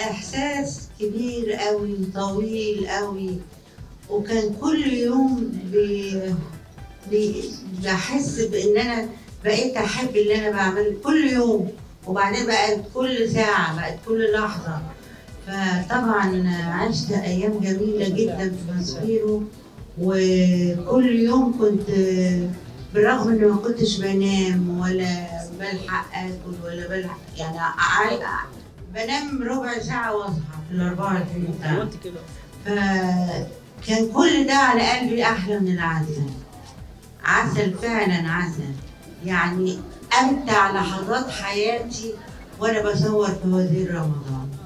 احساس كبير قوي طويل قوي وكان كل يوم بي بي بحس بان انا بقيت احب اللي انا بعمله كل يوم وبعدين بقت كل ساعه بقت كل لحظه فطبعا عشت ايام جميله جدا في ماسبيرو وكل يوم كنت بالرغم اني ما كنتش بنام ولا بلحق اكل ولا بلحق يعني ع- بنام ربع ساعه واصحى في ال 24 ساعه هو انت كده فكان كل ده على قلبي احلى من العسل عسل فعلا عسل يعني امتع لحظات حياتي وانا بصور فوازير رمضان